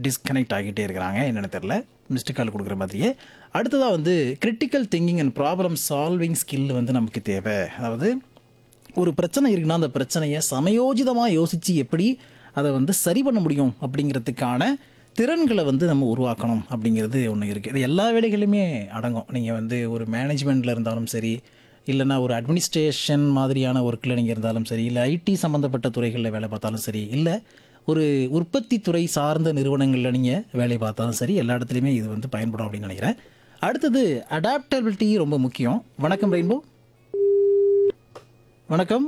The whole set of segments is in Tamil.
டிஸ்கனெக்ட் ஆகிட்டே இருக்கிறாங்க என்னென்னு தெரில மிஸ்டு கால் கொடுக்குற மாதிரியே அடுத்ததாக வந்து critical thinking and problem solving skill வந்து நமக்கு தேவை அதாவது ஒரு பிரச்சனை இருக்குன்னா அந்த பிரச்சனையை சமயோஜிதமாக யோசித்து எப்படி அதை வந்து சரி பண்ண முடியும் அப்படிங்கிறதுக்கான திறன்களை வந்து நம்ம உருவாக்கணும் அப்படிங்கிறது ஒன்று இருக்குது இது எல்லா வேலைகளுமே அடங்கும் நீங்கள் வந்து ஒரு மேனேஜ்மெண்ட்டில் இருந்தாலும் சரி இல்லைன்னா ஒரு அட்மினிஸ்ட்ரேஷன் மாதிரியான ஒர்க்கில் நீங்கள் இருந்தாலும் சரி இல்லை ஐடி சம்மந்தப்பட்ட துறைகளில் வேலை பார்த்தாலும் சரி இல்லை ஒரு உற்பத்தி துறை சார்ந்த நிறுவனங்களில் நீங்கள் வேலை பார்த்தாலும் சரி எல்லா இடத்துலையுமே இது வந்து பயன்படும் அப்படின்னு நினைக்கிறேன் அடுத்தது அடாப்டபிலிட்டி ரொம்ப முக்கியம் வணக்கம் ரெயின்போ வணக்கம்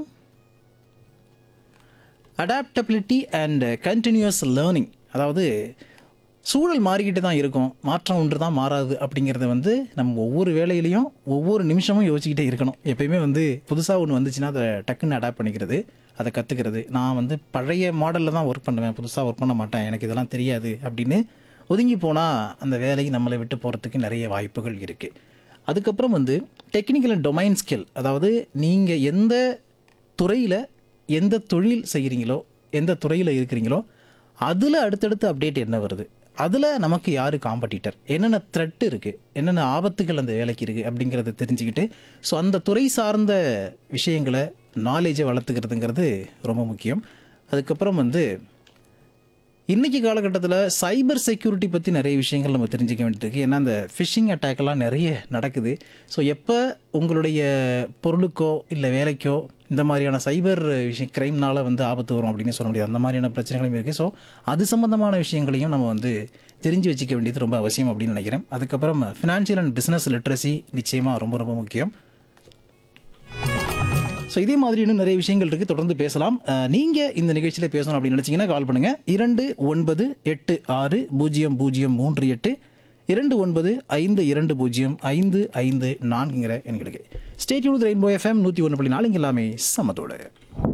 அடாப்டபிலிட்டி அண்ட் கண்டினியூஸ் லேர்னிங் அதாவது சூழல் மாறிக்கிட்டு தான் இருக்கும் மாற்றம் ஒன்று தான் மாறாது அப்படிங்கிறத வந்து நம்ம ஒவ்வொரு வேலையிலையும் ஒவ்வொரு நிமிஷமும் யோசிச்சுக்கிட்டே இருக்கணும் எப்பயுமே வந்து புதுசாக ஒன்று வந்துச்சுன்னா அதை டக்குன்னு அடாப்ட் பண்ணிக்கிறது அதை கற்றுக்கிறது நான் வந்து பழைய மாடலில் தான் ஒர்க் பண்ணுவேன் புதுசாக ஒர்க் பண்ண மாட்டேன் எனக்கு இதெல்லாம் தெரியாது அப்படின்னு ஒதுங்கி போனால் அந்த வேலையை நம்மளை விட்டு போகிறதுக்கு நிறைய வாய்ப்புகள் இருக்குது அதுக்கப்புறம் வந்து டெக்னிக்கல் அண்ட் டொமைன் ஸ்கில் அதாவது நீங்கள் எந்த துறையில் எந்த தொழில் செய்கிறீங்களோ எந்த துறையில் இருக்கிறீங்களோ அதில் அடுத்தடுத்து அப்டேட் என்ன வருது அதில் நமக்கு யார் காம்படிட்டர் என்னென்ன த்ரெட் இருக்குது என்னென்ன ஆபத்துகள் அந்த வேலைக்கு இருக்குது அப்படிங்கிறத தெரிஞ்சுக்கிட்டு ஸோ அந்த துறை சார்ந்த விஷயங்களை நாலேஜை வளர்த்துக்கிறதுங்கிறது ரொம்ப முக்கியம் அதுக்கப்புறம் வந்து இன்னைக்கு காலகட்டத்தில் சைபர் செக்யூரிட்டி பற்றி நிறைய விஷயங்கள் நம்ம தெரிஞ்சுக்க வேண்டியிருக்கு ஏன்னா அந்த ஃபிஷிங் அட்டாக்லாம் நிறைய நடக்குது ஸோ எப்போ உங்களுடைய பொருளுக்கோ இல்லை வேலைக்கோ இந்த மாதிரியான சைபர் விஷயம் கிரைம்னால வந்து ஆபத்து வரும் அப்படின்னு சொல்ல முடியாது அந்த மாதிரியான பிரச்சனைகளும் இருக்குது ஸோ அது சம்மந்தமான விஷயங்களையும் நம்ம வந்து தெரிஞ்சு வச்சுக்க வேண்டியது ரொம்ப அவசியம் அப்படின்னு நினைக்கிறேன் அதுக்கப்புறம் ஃபினான்ஷியல் அண்ட் பிஸ்னஸ் லிட்ரஸி நிச்சயமாக ரொம்ப ரொம்ப முக்கியம் ஸோ இதே மாதிரி இன்னும் நிறைய விஷயங்கள் இருக்குது தொடர்ந்து பேசலாம் அஹ், நீங்க இந்த நிகழ்ச்சியில் பேசணும் அப்படின்னு நினைச்சீங்கன்னா கால் பண்ணுங்க இரண்டு ஒன்பது எட்டு ஆறு பூஜ்ஜியம் பூஜ்ஜியம் மூன்று எட்டு இரண்டு ஒன்பது ஐந்து இரண்டு பூஜ்ஜியம் ஐந்து ஐந்து நான்குங்கிற எண்களுக்கு ஸ்டேட்யூன் ரெயின்போ எஃப்எம் நூற்றி ஒன்று புள்ளி நாலு இங்க எல்லாமே சமத்தோடு